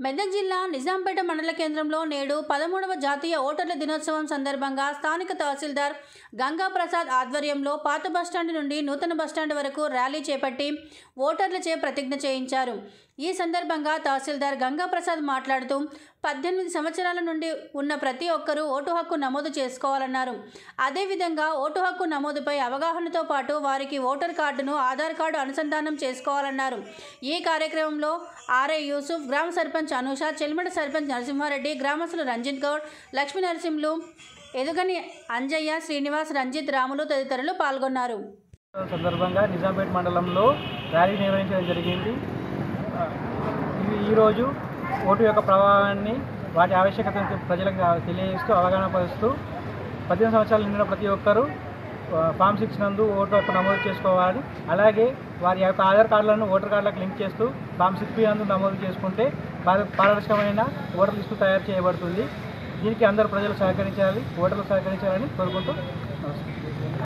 మెదక్ జిల్లా నిజాంపేట మండల కేంద్రంలో నేడు పదమూడవ జాతీయ ఓటర్ల దినోత్సవం సందర్భంగా స్థానిక తహసీల్దార్ గంగా ప్రసాద్ ఆధ్వర్యంలో పాత బస్టాండ్ నుండి నూతన బస్టాండ్ వరకు ర్యాలీ చేపట్టి ఓటర్లచే ప్రతిజ్ఞ చేయించారు ఈ సందర్భంగా తహసీల్దార్ గంగా ప్రసాద్ మాట్లాడుతూ పద్దెనిమిది సంవత్సరాల నుండి ఉన్న ప్రతి ఒక్కరూ ఓటు హక్కు నమోదు చేసుకోవాలన్నారు అదేవిధంగా ఓటు హక్కు నమోదుపై అవగాహనతో పాటు వారికి ఓటర్ కార్డును ఆధార్ కార్డు అనుసంధానం చేసుకోవాలన్నారు ఈ కార్యక్రమంలో ఆర్ఐ యూసుఫ్ గ్రామ సర్పంచ్ అనూష చెల్మడ సర్పంచ్ నరసింహారెడ్డి గ్రామస్తులు రంజిత్ గౌడ్ లక్ష్మీ నరసింహులు ఎదుగని అంజయ్య శ్రీనివాస్ రంజిత్ రాములు తదితరులు పాల్గొన్నారు సందర్భంగా నిజాంపేట మండలంలో ర్యాలీ నిర్వహించడం జరిగింది ఆ, ఇది ఈరోజు ఓటు యొక్క ప్రభావాన్ని వాటి ఆవశ్యకతను ప్రజలకు తెలియజేస్తూ అవగాహన పరుస్తూ పద్దెనిమిది సంవత్సరాలు నిండిన ప్రతి ఒక్కరూ ఆ, ఫామ్ సిక్స్ నందు ఓటు హక్కు నమోదు చేసుకోవాలి అలాగే వారి యొక్క ఆధార్ కార్డులను ఓటర్ కార్డులకు లింక్ చేస్తూ ఫామ్ సిక్స్ బి నందు నమోదు చేసుకుంటే పార- పారదర్శకమైన ఓటర్ లిస్టు తయారు చేయబడుతుంది దీనికి అందరు ప్రజలు సహకరించాలి ఓటర్లు సహకరించాలని కోరుకుంటూ నమస్కారం